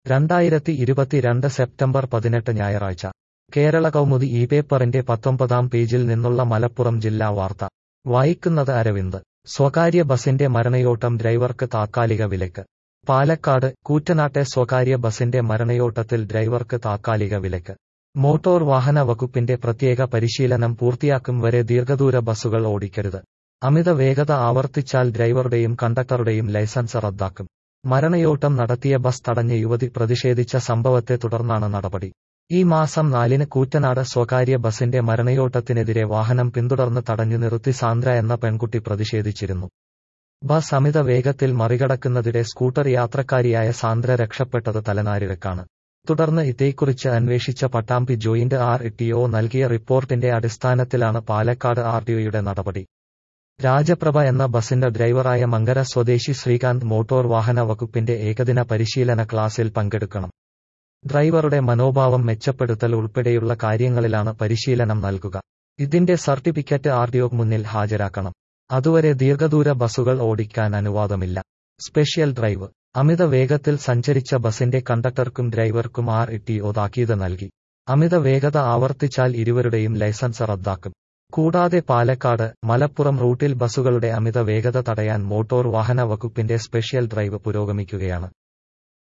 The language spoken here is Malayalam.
രണ്ടായിരത്തി ഇരുപത്തിരണ്ട് സെപ്റ്റംബർ പതിനെട്ട് ഞായറാഴ്ച കേരള കൗമുദി ഈ പേപ്പറിന്റെ പത്തൊമ്പതാം പേജിൽ നിന്നുള്ള മലപ്പുറം ജില്ലാ വാർത്ത വായിക്കുന്നത് അരവിന്ദ് സ്വകാര്യ ബസിന്റെ മരണയോട്ടം ഡ്രൈവർക്ക് താത്കാലിക വിലക്ക് പാലക്കാട് കൂറ്റനാട്ടെ സ്വകാര്യ ബസിന്റെ മരണയോട്ടത്തിൽ ഡ്രൈവർക്ക് താത്കാലിക വിലക്ക് മോട്ടോർ വാഹന വകുപ്പിന്റെ പ്രത്യേക പരിശീലനം പൂർത്തിയാക്കും വരെ ദീർഘദൂര ബസുകൾ ഓടിക്കരുത് അമിത വേഗത ആവർത്തിച്ചാൽ ഡ്രൈവറുടെയും കണ്ടക്ടറുടെയും ലൈസൻസ് റദ്ദാക്കും മരണയോട്ടം നടത്തിയ ബസ് തടഞ്ഞ യുവതി പ്രതിഷേധിച്ച സംഭവത്തെ തുടർന്നാണ് നടപടി ഈ മാസം നാലിന് കൂറ്റനാട് സ്വകാര്യ ബസിന്റെ മരണയോട്ടത്തിനെതിരെ വാഹനം പിന്തുടർന്ന് തടഞ്ഞു നിർത്തി സാന്ദ്ര എന്ന പെൺകുട്ടി പ്രതിഷേധിച്ചിരുന്നു ബസ് അമിത വേഗത്തിൽ മറികടക്കുന്നതിടെ സ്കൂട്ടർ യാത്രക്കാരിയായ സാന്ദ്ര രക്ഷപ്പെട്ടത് തലനാരിഴക്കാണ് തുടർന്ന് ഇതേക്കുറിച്ച് അന്വേഷിച്ച പട്ടാമ്പി ജോയിന്റ് ആർ ടിഒ നൽകിയ റിപ്പോർട്ടിന്റെ അടിസ്ഥാനത്തിലാണ് പാലക്കാട് ആർ ടിഒയുടെ നടപടി രാജപ്രഭ എന്ന ബസിന്റെ ഡ്രൈവറായ മങ്കര സ്വദേശി ശ്രീകാന്ത് മോട്ടോർ വാഹന വകുപ്പിന്റെ ഏകദിന പരിശീലന ക്ലാസ്സിൽ പങ്കെടുക്കണം ഡ്രൈവറുടെ മനോഭാവം മെച്ചപ്പെടുത്തൽ ഉൾപ്പെടെയുള്ള കാര്യങ്ങളിലാണ് പരിശീലനം നൽകുക ഇതിന്റെ സർട്ടിഫിക്കറ്റ് ആർഡിഒക്ക് മുന്നിൽ ഹാജരാക്കണം അതുവരെ ദീർഘദൂര ബസുകൾ ഓടിക്കാൻ അനുവാദമില്ല സ്പെഷ്യൽ ഡ്രൈവ് അമിത വേഗത്തിൽ സഞ്ചരിച്ച ബസിന്റെ കണ്ടക്ടർക്കും ഡ്രൈവർക്കും ആർ ടിഒ താക്കീത് നൽകി അമിത വേഗത ആവർത്തിച്ചാൽ ഇരുവരുടെയും ലൈസൻസ് റദ്ദാക്കും കൂടാതെ പാലക്കാട് മലപ്പുറം റൂട്ടിൽ ബസുകളുടെ അമിത വേഗത തടയാൻ മോട്ടോർ വാഹന വകുപ്പിന്റെ സ്പെഷ്യൽ ഡ്രൈവ് പുരോഗമിക്കുകയാണ്